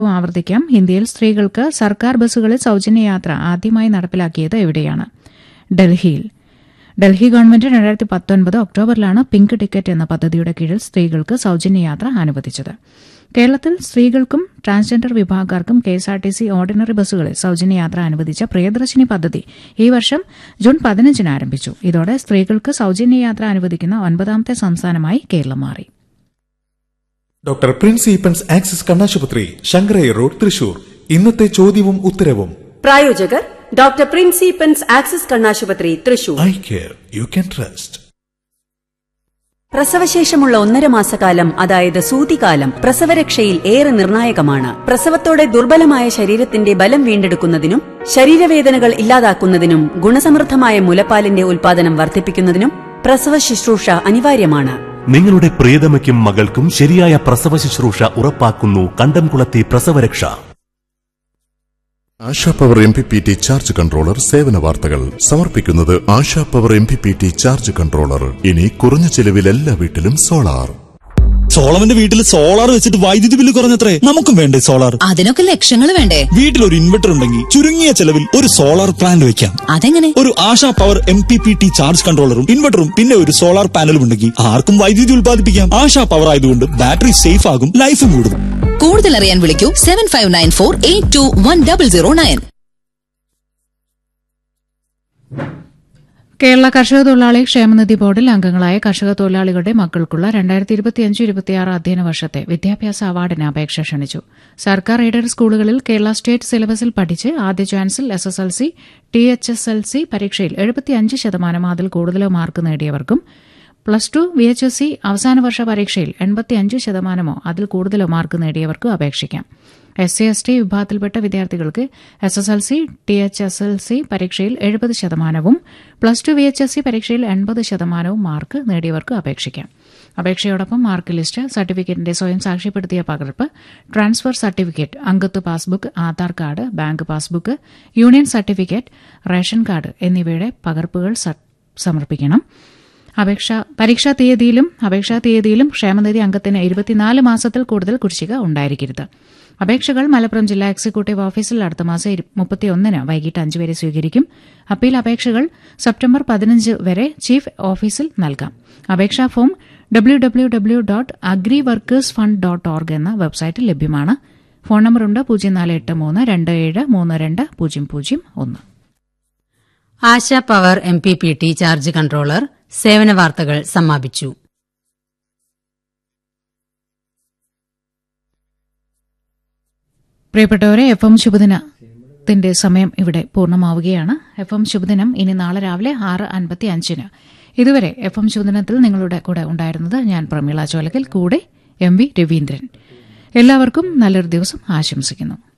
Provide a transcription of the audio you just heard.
ആവർത്തിക്കാം ഇന്ത്യയിൽ സ്ത്രീകൾക്ക് സർക്കാർ ബസ്സുകളിൽ സൌജന്യ യാത്ര ആദ്യമായി നടപ്പിലാക്കിയത് എവിടെയാണ് ഡൽഹിയിൽ ഡൽഹി ഗവൺമെന്റ് രണ്ടായിരത്തി പത്തൊൻപത് ഒക്ടോബറിലാണ് പിങ്ക് ടിക്കറ്റ് എന്ന പദ്ധതിയുടെ കീഴിൽ സ്ത്രീകൾക്ക് സൌജന്യ യാത്ര അനുവദിച്ചത് കേരളത്തിൽ സ്ത്രീകൾക്കും ട്രാൻസ്ജെൻഡർ വിഭാഗക്കാർക്കും കെഎസ്ആർടിസി ഓർഡിനറി ബസ്സുകളിൽ സൌജന്യ യാത്ര അനുവദിച്ച പ്രിയദർശിനി പദ്ധതി ഈ വർഷം ജൂൺ പതിനഞ്ചിന് ആരംഭിച്ചു ഇതോടെ സ്ത്രീകൾക്ക് സൌജന്യ യാത്ര അനുവദിക്കുന്ന ഒൻപതാമത്തെ സംസ്ഥാനമായി കേരളം മാറി ഡോക്ടർ പ്രിൻസ് ഈപ്പൻസ് ആക്സിസ് കണ്ണാശുപത്രി ശങ്കരയ്യ റോഡ് തൃശൂർ ഇന്നത്തെ ചോദ്യവും ഉത്തരവും പ്രായോജകർ ഡോക്ടർ പ്രിൻസിപ്പൻസ് ആക്സിസ് കണ്ണാശുപത്രി Thrissur eye care you can trust പ്രസവശേഷമുള്ള ഒന്നര മാസക്കാലം അതായത് സൂതികാലം പ്രസവരക്ഷയിൽ ഏറെ നിർണായകമാണ് പ്രസവത്തോടെ ദുർബലമായ ശരീരത്തിന്റെ ബലം വീണ്ടെടുക്കുന്നതിനും ശരീരവേദനകൾ ഇല്ലാതാക്കുന്നതിനും ഗുണസമൃദ്ധമായ മുലപ്പാലിന്റെ ഉൽപാദനം വർദ്ധിപ്പിക്കുന്നതിനും പ്രസവ ശുശ്രൂഷ അനിവാര്യമാണ് നിങ്ങളുടെ പ്രിയതമയ്ക്കും മകൾക്കും ശരിയായ പ്രസവ ശുശ്രൂഷ ഉറപ്പാക്കുന്നു കണ്ടംകുളത്തെ പ്രസവരക്ഷ Asha power M P P T charge controller സേവന വാർത്തകൾ സമർപ്പിക്കുന്നത് Asha power M P P T charge controller ഇനി കുറഞ്ഞ ചെലവിൽ എല്ലാ വീട്ടിലും സോളാർ സോളവന്റെ വീട്ടിൽ സോളാർ വെച്ചിട്ട് വൈദ്യുതി ബില്ല് കുറഞ്ഞത്രേ നമുക്കും വേണ്ടേ സോളാർ അതിനൊക്കെ ലക്ഷങ്ങൾ വേണ്ടേ വീട്ടിൽ ഒരു ഇൻവെർട്ടർ ഉണ്ടെങ്കിൽ ചുരുങ്ങിയ ചെലവിൽ ഒരു സോളാർ പ്ലാന്റ് വെക്കാം അതെങ്ങനെ ഒരു Asha power M P P T charge കൺട്രോളറും ഇൻവെർട്ടറും പിന്നെ ഒരു സോളാർ പാനലും ഉണ്ടെങ്കിൽ ആർക്കും വൈദ്യുതി ഉൽപ്പാദിപ്പിക്കാം ആശാ പവർ ആയതുകൊണ്ട് ബാറ്ററി സേഫ് ആകും ലൈഫും കൂടും കൂടുതൽ അറിയാൻ വിളിക്കൂ seven five nine four eight two one double zero nine Kerala കർഷക തൊഴിലാളി ക്ഷേമനിധി ബോർഡിൽ അംഗങ്ങളായ കർഷക തൊഴിലാളികളുടെ മക്കൾക്കുള്ള രണ്ടായിരത്തി ഇരുപത്തിയഞ്ച് ഇരുപത്തിയാറ് അധ്യയന വർഷത്തെ വിദ്യാഭ്യാസ അവാർഡിന് അപേക്ഷ ക്ഷണിച്ചു സർക്കാർ എയ്ഡഡ് സ്കൂളുകളിൽ കേരള സ്റ്റേറ്റ് സിലബസിൽ പഠിച്ച് ആദ്യ ചാൻസിൽ S S L C T H S L C പരീക്ഷയിൽ എഴുപത്തിയഞ്ച് ശതമാനം അതിൽ കൂടുതലോ മാർക്ക് നേടിയവർക്കും plus two V H S C അവസാന വർഷ പരീക്ഷയിൽ എൺപത്തിയഞ്ച് ശതമാനമോ അതിൽ കൂടുതലോ മാർക്ക് നേടിയവർക്കും അപേക്ഷിക്കാം എസ് സി എസ് ടി വിഭാഗത്തിൽപ്പെട്ട വിദ്യാർത്ഥികൾക്ക് S S L C T H S L C പരീക്ഷയിൽ എഴുപത് ശതമാനവും plus two V H S C പരീക്ഷയിൽ എൺപത് ശതമാനവും മാർക്ക് നേടിയവർക്ക് അപേക്ഷിക്കാം അപേക്ഷയോടൊപ്പം മാർക്ക് ലിസ്റ്റ് സർട്ടിഫിക്കറ്റിന്റെ സ്വയം സാക്ഷ്യപ്പെടുത്തിയ പകർപ്പ് ട്രാൻസ്ഫർ സർട്ടിഫിക്കറ്റ് അംഗത്വ passbook Aadhaar card bank passbook union certificate ration card എന്നിവയുടെ പകർപ്പുകൾ സമർപ്പിക്കണം അപേക്ഷ പരീക്ഷാ തീയതിയിലും അപേക്ഷാ തീയതിയിലും ക്ഷേമനിധി അംഗത്തിന് ഇരുപത്തിനാല് മാസത്തിൽ കൂടുതൽ കുടിശ്ശിക ഉണ്ടായിരിക്കരുത് അപേക്ഷകൾ മലപ്പുറം ജില്ലാ എക്സിക്യൂട്ടീവ് ഓഫീസിൽ അടുത്ത മാസം മുപ്പത്തിയൊന്നിന് വൈകിട്ട് അഞ്ച് വരെ സ്വീകരിക്കും അപ്പീൽ അപേക്ഷകൾ സെപ്റ്റംബർ പതിനഞ്ച് വരെ ചീഫ് ഓഫീസിൽ നൽകാം അപേക്ഷാ form W W W dot agri workers fund dot org എന്ന വെബ്സൈറ്റിൽ ലഭ്യമാണ് ഫോൺ നമ്പറുണ്ട് പൂജ്യം നാല് എട്ട് മൂന്ന് രണ്ട് ഏഴ് മൂന്ന് രണ്ട് പൂജ്യം പൂജ്യം ഒന്ന് Asha power M P P T charge controller സേവന വാർത്തകൾ സമാപിച്ചു പ്രിയപ്പെട്ടവരെ എഫ് എം ശുഭദിനത്തിന്റെ സമയം ഇവിടെ പൂർണ്ണമാവുകയാണ് എഫ് എം ശുഭദിനം ഇനി നാളെ രാവിലെ ആറ് അൻപത്തി അഞ്ചിന് ഇതുവരെ എഫ് എം ശുഭദിനത്തിൽ നിങ്ങളുടെ കൂടെ ഉണ്ടായിരുന്നത് ഞാൻ പ്രമീള ചോലക്കൽ കൂടെ എം വി രവീന്ദ്രൻ എല്ലാവർക്കും നല്ലൊരു ദിവസം ആശംസിക്കുന്നു